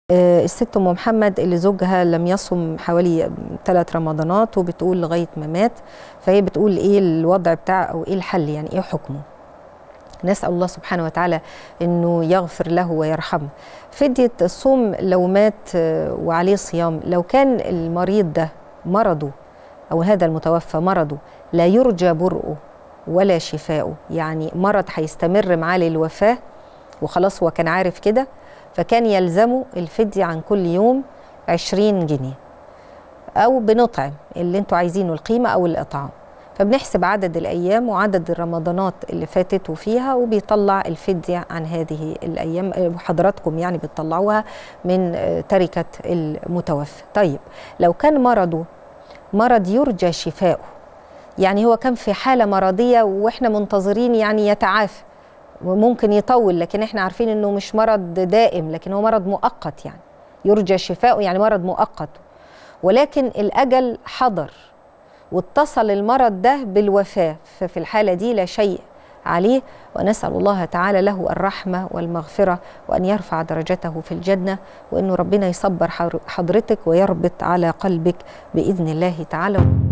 الست ام محمد اللي زوجها لم يصم حوالي ثلاث رمضانات وبتقول لغايه ما مات فهي بتقول ايه الوضع بتاع او ايه الحل يعني ايه حكمه نسال الله سبحانه وتعالى انه يغفر له ويرحمه فديه الصوم لو مات وعليه صيام لو كان المريض ده مرضه او هذا المتوفى مرضه لا يرجى برؤه ولا شفاؤه يعني مرض هيستمر معاه للوفاه وخلاص هو كان عارف كده فكان يلزمه الفدية عن كل يوم 20 جنيه أو بنطعم اللي انتوا عايزينه القيمة أو الإطعام فبنحسب عدد الأيام وعدد الرمضانات اللي فاتت فيها وبيطلع الفدية عن هذه الأيام حضراتكم يعني بتطلعوها من تركة المتوفى طيب لو كان مرضه مرض يرجى شفاؤه يعني هو كان في حالة مرضية وإحنا منتظرين يعني يتعافى وممكن يطول لكن احنا عارفين انه مش مرض دائم لكن هو مرض مؤقت يعني يرجى شفاؤه يعني مرض مؤقت ولكن الاجل حضر واتصل المرض ده بالوفاه ففي الحاله دي لا شيء عليه ونسال الله تعالى له الرحمه والمغفره وان يرفع درجته في الجنه وانه ربنا يصبر حضرتك ويربط على قلبك باذن الله تعالى